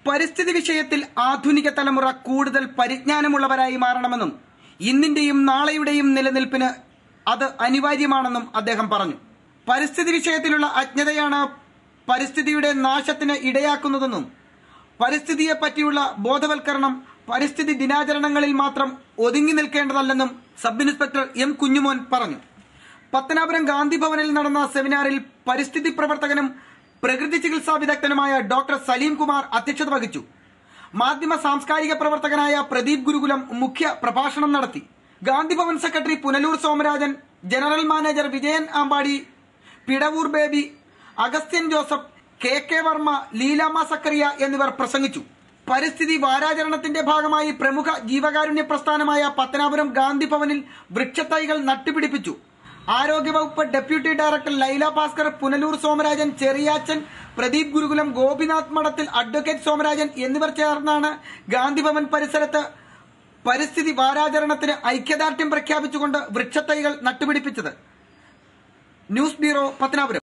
പരിസ്ഥിതി വിഷയത്തിൽ ആധുനിക തലമുറ കൂടുതൽ പരിജ്ഞാനമുള്ളവരായി മാറണമെന്നും ഇന്നിന്റെയും നാളെയുടെയും നിലനിൽപ്പിന് അത് അനിവാര്യമാണെന്നും അദ്ദേഹം പറഞ്ഞു പരിസ്ഥിതി വിഷയത്തിലുള്ള അജ്ഞതയാണ് പരിസ്ഥിതിയുടെ നാശത്തിന് ഇടയാക്കുന്നതെന്നും പരിസ്ഥിതിയെ പറ്റിയുള്ള ബോധവൽക്കരണം പരിസ്ഥിതി ദിനാചരണങ്ങളിൽ മാത്രം ഒതുങ്ങി നിൽക്കേണ്ടതല്ലെന്നും സബ് ഇൻസ്പെക്ടർ എം കുഞ്ഞുമോൻ പറഞ്ഞു പത്തനാപുരം ഗാന്ധി ഭവനിൽ നടന്ന സെമിനാറിൽ പരിസ്ഥിതി പ്രവർത്തകനും പ്രകൃതി ചികിത്സാ വിദഗ്ധനുമായ ഡോക്ടർ സലീം കുമാർ അധ്യക്ഷത വഹിച്ചു മാധ്യമ സാംസ്കാരിക പ്രവർത്തകനായ പ്രദീപ് ഗുരുകുലം മുഖ്യ പ്രഭാഷണം നടത്തി Gandhi Bhavan secretary Punalur Somarajan general manager Vijayan Ambadi Pidavoor Baby Agasthyan Joseph K K Varma Leelamma Sakkariya എന്നിവർ പ്രസംഗിച്ചു പരിസ്ഥിതി വാരാചരണത്തിന്റെ ഭാഗമായി പ്രമുഖ ജീവകാരുണ്യ പ്രസ്ഥാനമായ പത്തനാപുരം ഗാന്ധി ഭവനിൽ വൃക്ഷത്തൈകൾ നട്ടുപിടിപ്പിച്ചു ആരോഗ്യവകുപ്പ് deputy director Laila Bhaskar Punalur Somarajan Cheriyachan Pradeep Gurukulam Gopinath Madathil advocate Somarajan എന്നിവർ ചേർന്നാണ് ഗാന്ധിഭവൻ പരിസരത്ത് പരിസ്ഥിതി വാരാചരണത്തിന് ഐക്യദാർഢ്യം പ്രഖ്യാപിച്ചുകൊണ്ട് വൃക്ഷത്തൈകൾ നട്ടുപിടിപ്പിച്ചത് ന്യൂസ് ബ്യൂറോ പത്തനാപുരം